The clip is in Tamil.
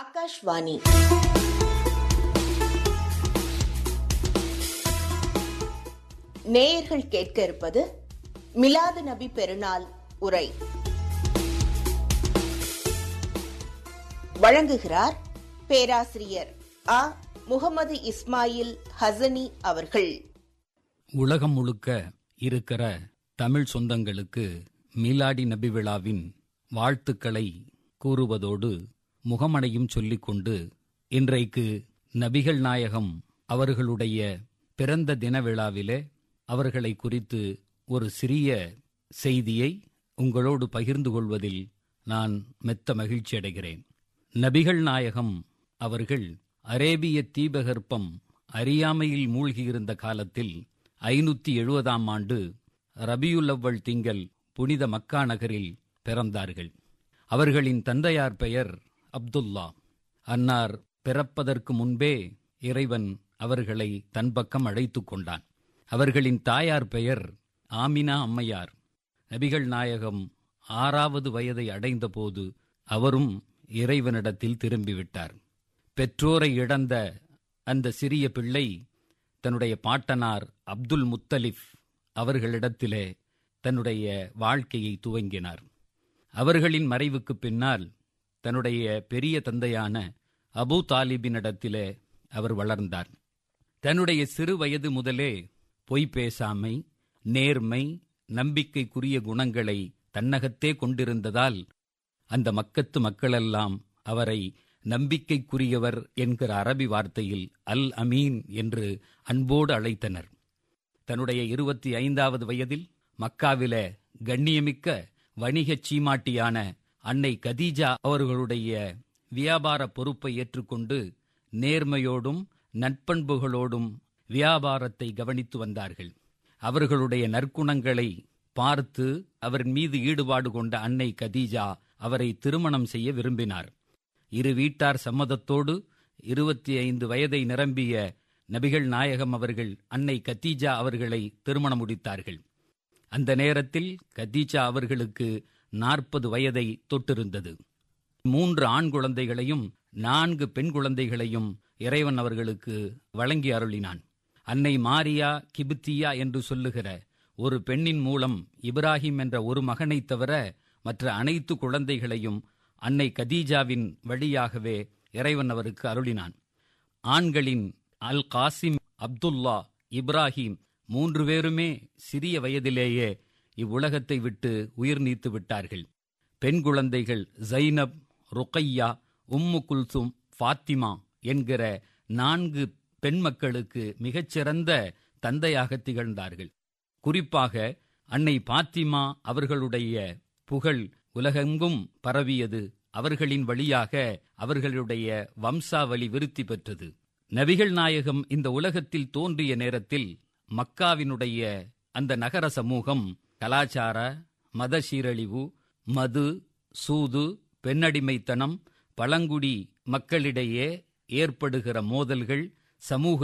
ஆகாஷ்வாணி நேயர்கள் கேட்க இருப்பது மிலாது நபி பெருநாள் உரை வழங்குகிறார் பேராசிரியர் ஆ முகமது இஸ்மாயில் ஹசனி அவர்கள் உலகம் முழுக்க இருக்கிற தமிழ் சொந்தங்களுக்கு மீலாடி நபி விழாவின் வாழ்த்துக்களை கூறுவதோடு முகமனையும் சொல்லிக்கொண்டு இன்றைக்கு நபிகள் நாயகம் அவர்களுடைய பிறந்த தின விழாவிலே அவர்களை குறித்து ஒரு சிறிய செய்தியை உங்களோடு பகிர்ந்து கொள்வதில் நான் மெத்த மகிழ்ச்சி அடைகிறேன் நபிகள் நாயகம் அவர்கள் அரேபிய தீபகற்பம் அறியாமையில் மூழ்கியிருந்த காலத்தில் ஐநூத்தி எழுபதாம் ஆண்டு ரபியுல்லவ்வல் திங்கள் புனித மக்கா நகரில் பிறந்தார்கள் அவர்களின் தந்தையார் பெயர் அப்துல்லா அன்னார் பிறப்பதற்கு முன்பே இறைவன் அவர்களை தன் பக்கம் அழைத்துக் கொண்டான் அவர்களின் தாயார் பெயர் ஆமினா அம்மையார் நபிகள் நாயகம் ஆறாவது வயதை அடைந்தபோது அவரும் இறைவனிடத்தில் திரும்பிவிட்டார் பெற்றோரை இழந்த அந்த சிறிய பிள்ளை தன்னுடைய பாட்டனார் அப்துல் முத்தலிஃப் அவர்களிடத்திலே தன்னுடைய வாழ்க்கையை துவங்கினார் அவர்களின் மறைவுக்கு பின்னால் தன்னுடைய பெரிய தந்தையான அபு தாலிபினிடத்திலே அவர் வளர்ந்தார் தன்னுடைய சிறு வயது முதலே பொய் பேசாமை நேர்மை நம்பிக்கைக்குரிய குணங்களை தன்னகத்தே கொண்டிருந்ததால் அந்த மக்கத்து மக்களெல்லாம் அவரை நம்பிக்கைக்குரியவர் என்கிற அரபி வார்த்தையில் அல் அமீன் என்று அன்போடு அழைத்தனர் தன்னுடைய இருபத்தி ஐந்தாவது வயதில் மக்காவில கண்ணியமிக்க வணிகச் சீமாட்டியான அன்னை கதீஜா அவர்களுடைய வியாபார பொறுப்பை ஏற்றுக்கொண்டு நேர்மையோடும் நட்பண்புகளோடும் வியாபாரத்தை கவனித்து வந்தார்கள் அவர்களுடைய நற்குணங்களை பார்த்து அவர் மீது ஈடுபாடு கொண்ட அன்னை கதீஜா அவரை திருமணம் செய்ய விரும்பினார் இரு வீட்டார் சம்மதத்தோடு இருபத்தி ஐந்து வயதை நிரம்பிய நபிகள் நாயகம் அவர்கள் அன்னை கத்தீஜா அவர்களை திருமணம் முடித்தார்கள் அந்த நேரத்தில் கத்தீஜா அவர்களுக்கு நாற்பது வயதை தொட்டிருந்தது மூன்று ஆண் குழந்தைகளையும் நான்கு பெண் குழந்தைகளையும் இறைவன் அவர்களுக்கு வழங்கி அருளினான் அன்னை மாரியா கிபித்தியா என்று சொல்லுகிற ஒரு பெண்ணின் மூலம் இப்ராஹிம் என்ற ஒரு மகனைத் தவிர மற்ற அனைத்து குழந்தைகளையும் அன்னை கதீஜாவின் வழியாகவே இறைவன் அவருக்கு அருளினான் ஆண்களின் அல் காசிம் அப்துல்லா இப்ராஹிம் மூன்று பேருமே சிறிய வயதிலேயே இவ்வுலகத்தை விட்டு உயிர் நீத்து விட்டார்கள் பெண் குழந்தைகள் ஜைனப் ருக்கையா உம்மு குல்சும் ஃபாத்திமா என்கிற நான்கு பெண் மக்களுக்கு மிகச்சிறந்த தந்தையாக திகழ்ந்தார்கள் குறிப்பாக அன்னை பாத்திமா அவர்களுடைய புகழ் உலகெங்கும் பரவியது அவர்களின் வழியாக அவர்களுடைய வம்சாவளி விருத்தி பெற்றது நபிகள் நாயகம் இந்த உலகத்தில் தோன்றிய நேரத்தில் மக்காவினுடைய அந்த நகர சமூகம் கலாச்சார மத சீரழிவு மது சூது பெண்ணடிமைத்தனம் பழங்குடி மக்களிடையே ஏற்படுகிற மோதல்கள் சமூக